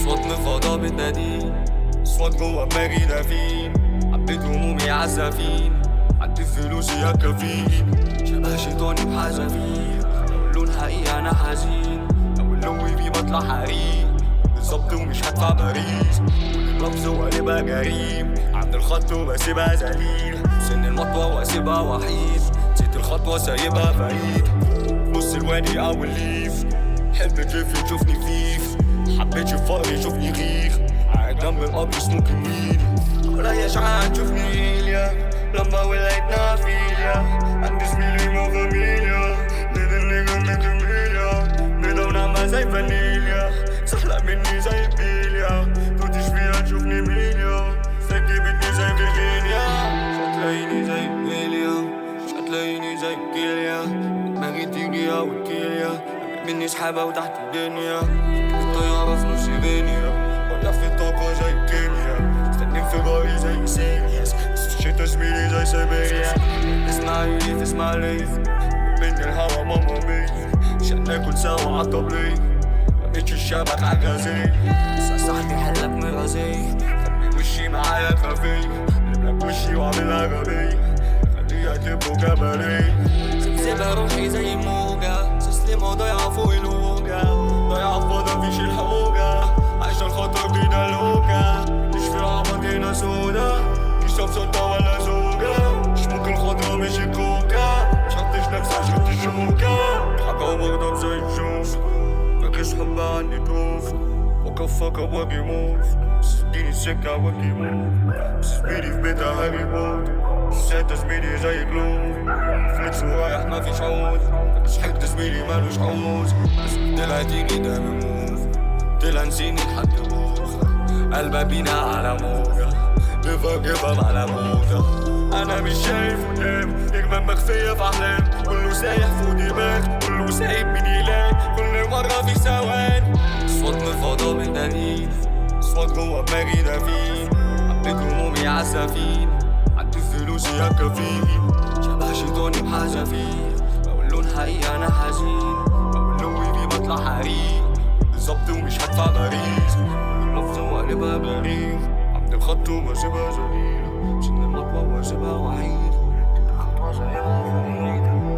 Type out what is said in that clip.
صوت من فضا بتناديني صوت جوا دماغي دافين حبيت همومي عالسفين عدي فلوسي يا كفيل شبه شيطاني بحذافير لو اللون حقيقي انا حزين لو اللون بيه بطلع حريق بالظبط ومش هدفع باريس لفظ وقلبها جريم عند الخط وبسيبها ذليل سن المطوة واسيبها وحيد نسيت الخطوة سايبها بعيد نص الوادي او الليف حب كيف يشوفني فيف حبيت الفقر يشوفني غير قاعد جنب القبر اسمه كمين ولا شعان تشوفني إيليا لما وليت نافيليا عندي زميلي مو فاميليا ليد النيجا ميكاميليا ملونة ما زي فانيليا سحلة مني زي بيليا توتيش فيها تشوفني ميليا سكي بتني زي فيرجينيا مش هتلاقيني زي بيليا مش هتلاقيني زي كيليا دماغي تيجي او كيليا مني سحابة وتحت الدنيا الطيارة في نص غينيا ولا في طاقة زي كيمياء استني انفجاري زي سيريس بس في الشتا زميلي زي سيبيريا اسمع يليف اسمع ليف من الهوا ماما بيف عشان ناكل سوا عالطبلية مبقتش الشبك عالغازية بس صاحبي حلك مرازية خلي وشي معايا خفية قلبلك وشي واعملها غبية خليها تبقى جبلية سيبها روحي زي موجة تسلم ضايعة فوق الهوجة ضايعة في فضا مفيش الحوجة عايشة الخطر بينا لوجة مش في العبط هنا سودا مش شمسة ولا زوجة مش ممكن خضرا مش الكوكا مش هطيش نفسي عشان تشوكة حاجة وبغضب زي الشوف مفيش حب عني توف وكفك واجي موف بس اديني السكة واجي موف بس زميلي في بيتها هاري بوتر سات زميلي زي جلوف فليكس ورايح مفيش عود مش حد زميلي مالوش عوز بس طلع تيجي ده موف طلع نسيني لحد بكرة قلبها بينا على موجة نيفر جيف اب على موجة أنا مش شايف قدام نجمة مخفية في أحلام كله سايح فوق دماغ كله سايب من يلاقي كل مرة في ثوان صوت من الفضا بتناديني صوت جوا دماغي دافين حبيت همومي عالسفين عدي فلوسي يا كفيل شبه شيطاني بحذافير لو اللون حقيقي أنا حزين لو اللون بيه بطلع حريق بالظبط ومش هدفع باريس لفظ وقلبها جريف عند الخط وبسيبها ذليل سن المطوة واسيبها وحيد الخطوة سايبها بعيد